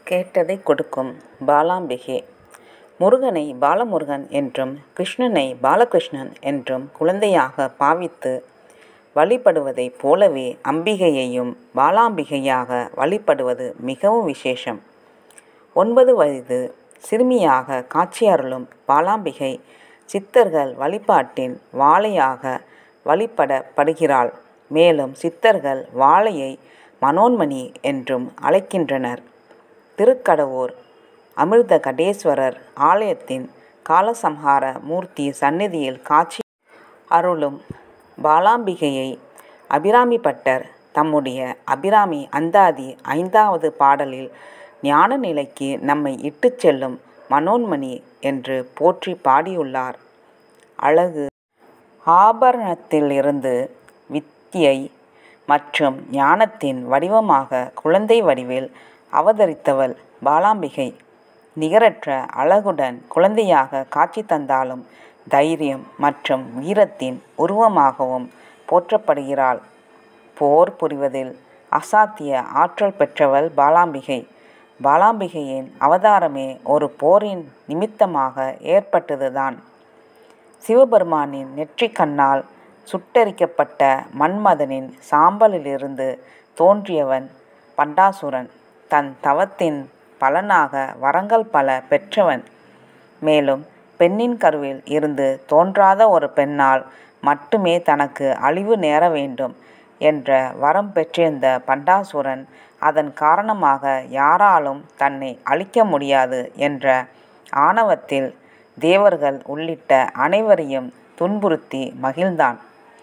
கேட்டதைக் கொடுக்கும் பாலாம்பிகை முருகனை பாலமுருகன் என்றும் கிருஷ்ணனை பாலகிருஷ்ணன் என்றும் குழந்தையாக பாவித்து வழிபடுவதைப் போலவே அம்பிகையையும் பாலாம்பிகையாக வழிபடுவது மிகவும் விசேஷம் ஒன்பது வயது சிறுமியாக காட்சியருளும் பாலாம்பிகை சித்தர்கள் வழிபாட்டின் வாளையாக வழிபடப்படுகிறாள் மேலும் சித்தர்கள் வாளையை மனோன்மணி என்றும் அழைக்கின்றனர் திருக்கடவூர் அமிர்த கடேஸ்வரர் ஆலயத்தின் காலசம்ஹார மூர்த்தி சந்நிதியில் காட்சி அருளும் பாலாம்பிகையை அபிராமி பட்டர் தம்முடைய அபிராமி அந்தாதி ஐந்தாவது பாடலில் ஞான நிலைக்கு நம்மை இட்டுச் செல்லும் மனோன்மணி என்று போற்றி பாடியுள்ளார் அழகு ஆபரணத்திலிருந்து வித்தியை மற்றும் ஞானத்தின் வடிவமாக குழந்தை வடிவில் அவதரித்தவள் பாலாம்பிகை நிகரற்ற அழகுடன் குழந்தையாக காட்சி தந்தாலும் தைரியம் மற்றும் வீரத்தின் உருவமாகவும் போற்றப்படுகிறாள் போர் புரிவதில் அசாத்திய ஆற்றல் பெற்றவள் பாலாம்பிகை பாலாம்பிகையின் அவதாரமே ஒரு போரின் நிமித்தமாக ஏற்பட்டதுதான் சிவபெருமானின் நெற்றிக் கண்ணால் சுட்டரிக்கப்பட்ட மன்மதனின் சாம்பலிலிருந்து தோன்றியவன் பண்டாசுரன் தன் தவத்தின் பலனாக வரங்கள் பல பெற்றவன் மேலும் பெண்ணின் கருவில் இருந்து தோன்றாத ஒரு பெண்ணால் மட்டுமே தனக்கு அழிவு நேர வேண்டும் என்ற வரம் பெற்றிருந்த பண்டாசுரன் அதன் காரணமாக யாராலும் தன்னை அழிக்க முடியாது என்ற ஆணவத்தில் தேவர்கள் உள்ளிட்ட அனைவரையும் துன்புறுத்தி மகிழ்ந்தான்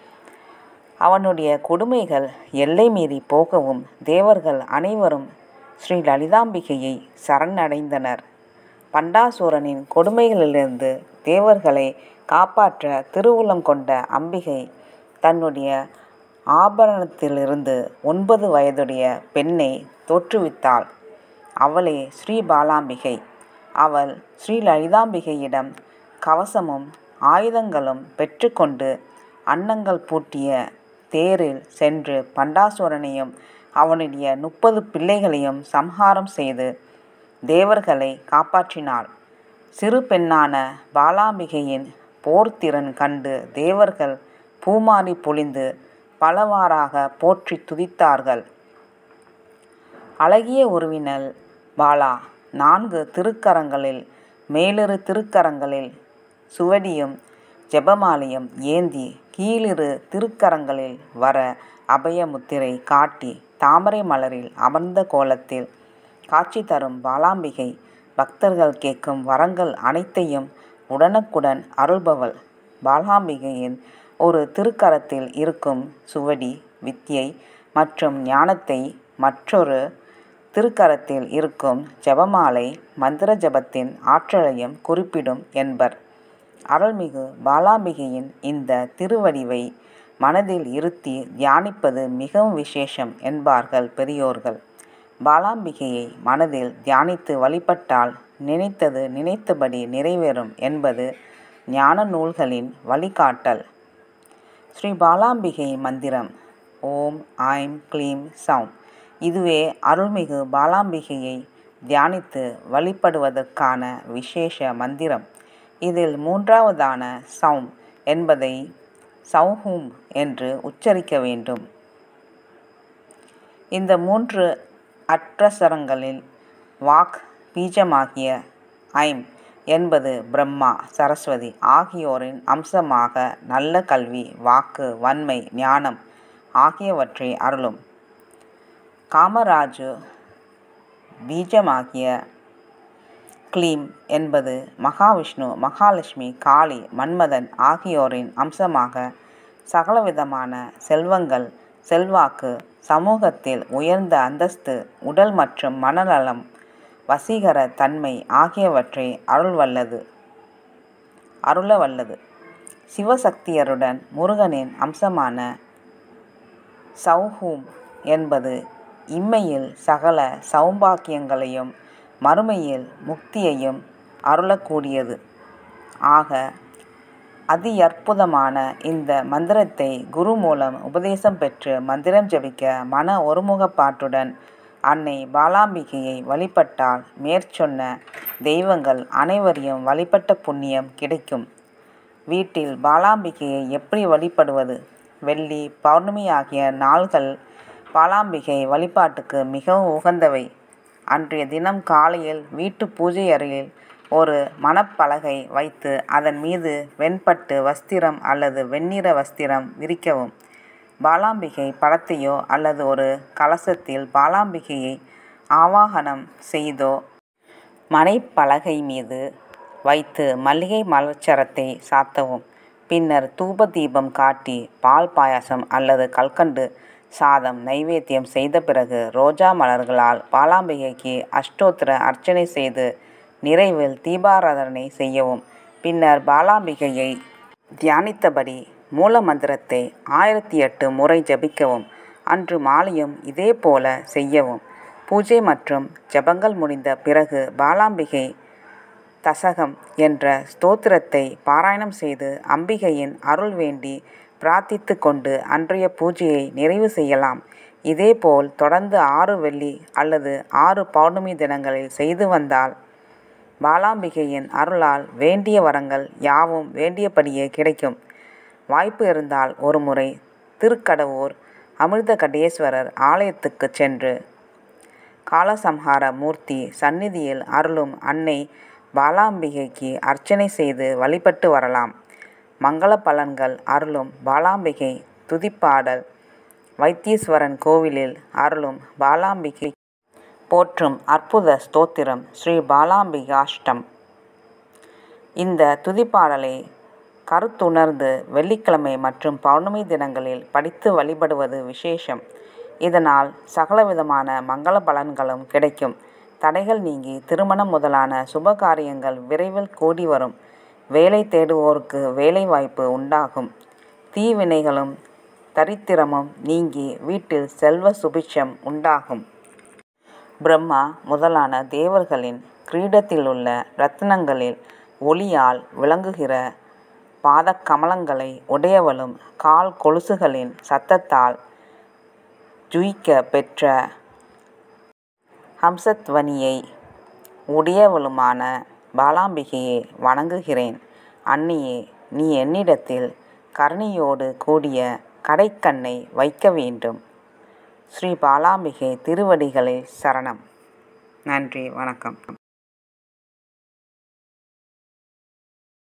அவனுடைய கொடுமைகள் எல்லை மீறி போகவும் தேவர்கள் அனைவரும் ஸ்ரீ லலிதாம்பிகையை சரணடைந்தனர் பண்டாசூரனின் கொடுமைகளிலிருந்து தேவர்களை காப்பாற்ற திருவுளம் கொண்ட அம்பிகை தன்னுடைய ஆபரணத்திலிருந்து ஒன்பது வயதுடைய பெண்ணை தோற்றுவித்தாள் அவளே ஸ்ரீ பாலாம்பிகை அவள் ஸ்ரீ லலிதாம்பிகையிடம் கவசமும் ஆயுதங்களும் பெற்றுக்கொண்டு அன்னங்கள் பூட்டிய தேரில் சென்று பண்டாசுரனையும் அவனுடைய முப்பது பிள்ளைகளையும் சம்ஹாரம் செய்து தேவர்களை காப்பாற்றினாள் சிறு பெண்ணான பாலாம்பிகையின் போர்த்திறன் கண்டு தேவர்கள் பூமாரி பொழிந்து பலவாறாக போற்றி துதித்தார்கள் அழகிய உருவினல் பாலா நான்கு திருக்கரங்களில் மேலிரு திருக்கரங்களில் சுவடியும் ஜெபமாலையும் ஏந்தி கீழிரு திருக்கரங்களில் வர அபயமுத்திரை காட்டி தாமரை மலரில் அமர்ந்த கோலத்தில் காட்சி தரும் பாலாம்பிகை பக்தர்கள் கேட்கும் வரங்கள் அனைத்தையும் உடனுக்குடன் அருள்பவள் பாலாம்பிகையின் ஒரு திருக்கரத்தில் இருக்கும் சுவடி வித்தியை மற்றும் ஞானத்தை மற்றொரு திருக்கரத்தில் இருக்கும் ஜெபமாலை மந்திர ஜபத்தின் ஆற்றலையும் குறிப்பிடும் என்பர் அருள்மிகு பாலாம்பிகையின் இந்த திருவடிவை மனதில் இருத்தி தியானிப்பது மிகவும் விசேஷம் என்பார்கள் பெரியோர்கள் பாலாம்பிகையை மனதில் தியானித்து வழிபட்டால் நினைத்தது நினைத்தபடி நிறைவேறும் என்பது ஞான நூல்களின் வழிகாட்டல் ஸ்ரீ பாலாம்பிகை மந்திரம் ஓம் ஐம் க்ளீம் சௌம் இதுவே அருள்மிகு பாலாம்பிகையை தியானித்து வழிபடுவதற்கான விசேஷ மந்திரம் இதில் மூன்றாவதான சௌம் என்பதை சௌஹூம் என்று உச்சரிக்க வேண்டும் இந்த மூன்று அற்றசரங்களில் வாக் பீஜமாகிய ஐம் என்பது பிரம்மா சரஸ்வதி ஆகியோரின் அம்சமாக நல்ல கல்வி வாக்கு வன்மை ஞானம் ஆகியவற்றை அருளும் காமராஜு பீஜமாகிய க்ளீம் என்பது மகாவிஷ்ணு மகாலட்சுமி காளி மன்மதன் ஆகியோரின் அம்சமாக சகலவிதமான செல்வங்கள் செல்வாக்கு சமூகத்தில் உயர்ந்த அந்தஸ்து உடல் மற்றும் மனநலம் வசீகர தன்மை ஆகியவற்றை அருள்வல்லது அருள வல்லது சிவசக்தியருடன் முருகனின் அம்சமான சௌஹூம் என்பது இம்மையில் சகல சௌபாக்கியங்களையும் மறுமையில் முக்தியையும் அருளக்கூடியது ஆக அதியற்புதமான இந்த மந்திரத்தை குரு மூலம் உபதேசம் பெற்று மந்திரம் ஜபிக்க மன ஒருமுகப்பாட்டுடன் அன்னை பாலாம்பிகையை வழிபட்டால் மேற்சொன்ன தெய்வங்கள் அனைவரையும் வழிபட்ட புண்ணியம் கிடைக்கும் வீட்டில் பாலாம்பிகையை எப்படி வழிபடுவது வெள்ளி பௌர்ணமி ஆகிய நாள்கள் பாலாம்பிகை வழிபாட்டுக்கு மிகவும் உகந்தவை அன்றைய தினம் காலையில் வீட்டு பூஜை அறையில் ஒரு மணப்பலகை வைத்து அதன் மீது வெண்பட்டு வஸ்திரம் அல்லது வெண்ணிற வஸ்திரம் விரிக்கவும் பாலாம்பிகை படத்தையோ அல்லது ஒரு கலசத்தில் பாலாம்பிகையை ஆவாகனம் செய்தோ மனைப்பலகை மீது வைத்து மல்லிகை மலர்ச்சரத்தை சாத்தவும் பின்னர் தூப தீபம் காட்டி பால் பாயாசம் அல்லது கல்கண்டு சாதம் நைவேத்தியம் செய்த பிறகு ரோஜா மலர்களால் பாலாம்பிகைக்கு அஷ்டோத்திர அர்ச்சனை செய்து நிறைவில் தீபாராதனை செய்யவும் பின்னர் பாலாம்பிகையை தியானித்தபடி மூல மந்திரத்தை ஆயிரத்தி எட்டு முறை ஜபிக்கவும் அன்று மாலையும் இதே போல செய்யவும் பூஜை மற்றும் ஜபங்கள் முடிந்த பிறகு பாலாம்பிகை தசகம் என்ற ஸ்தோத்திரத்தை பாராயணம் செய்து அம்பிகையின் அருள் வேண்டி பிரார்த்தித்து கொண்டு அன்றைய பூஜையை நிறைவு செய்யலாம் இதேபோல் தொடர்ந்து ஆறு வெள்ளி அல்லது ஆறு பௌர்ணமி தினங்களில் செய்து வந்தால் பாலாம்பிகையின் அருளால் வேண்டிய வரங்கள் யாவும் வேண்டியபடியே கிடைக்கும் வாய்ப்பு இருந்தால் ஒரு முறை திருக்கடவூர் அமிர்தகடேஸ்வரர் ஆலயத்துக்கு சென்று காலசம்ஹார மூர்த்தி சந்நிதியில் அருளும் அன்னை பாலாம்பிகைக்கு அர்ச்சனை செய்து வழிபட்டு வரலாம் மங்கள பலன்கள் அருளும் பாலாம்பிகை துதிப்பாடல் வைத்தீஸ்வரன் கோவிலில் அருளும் பாலாம்பிகை போற்றும் அற்புத ஸ்தோத்திரம் ஸ்ரீ பாலாம்பிகாஷ்டம் இந்த துதிப்பாடலை கருத்துணர்ந்து வெள்ளிக்கிழமை மற்றும் பௌர்ணமி தினங்களில் படித்து வழிபடுவது விசேஷம் இதனால் சகலவிதமான மங்கள பலன்களும் கிடைக்கும் தடைகள் நீங்கி திருமணம் முதலான சுப காரியங்கள் விரைவில் கூடி வரும் வேலை தேடுவோருக்கு வேலை வாய்ப்பு உண்டாகும் தீவினைகளும் தரித்திரமும் நீங்கி வீட்டில் செல்வ சுபிட்சம் உண்டாகும் பிரம்மா முதலான தேவர்களின் கிரீடத்திலுள்ள ரத்னங்களில் ஒளியால் விளங்குகிற பாதக்கமலங்களை உடையவளும் கால் கொலுசுகளின் சத்தத்தால் ஜுயிக்க பெற்ற ஹம்சத்வனியை உடையவளுமான பாலாம்பிகையை வணங்குகிறேன் அன்னியே நீ என்னிடத்தில் கருணையோடு கூடிய கடைக்கண்ணை வைக்க வேண்டும் ஸ்ரீ பாலாம்பிகை திருவடிகளே சரணம் நன்றி வணக்கம்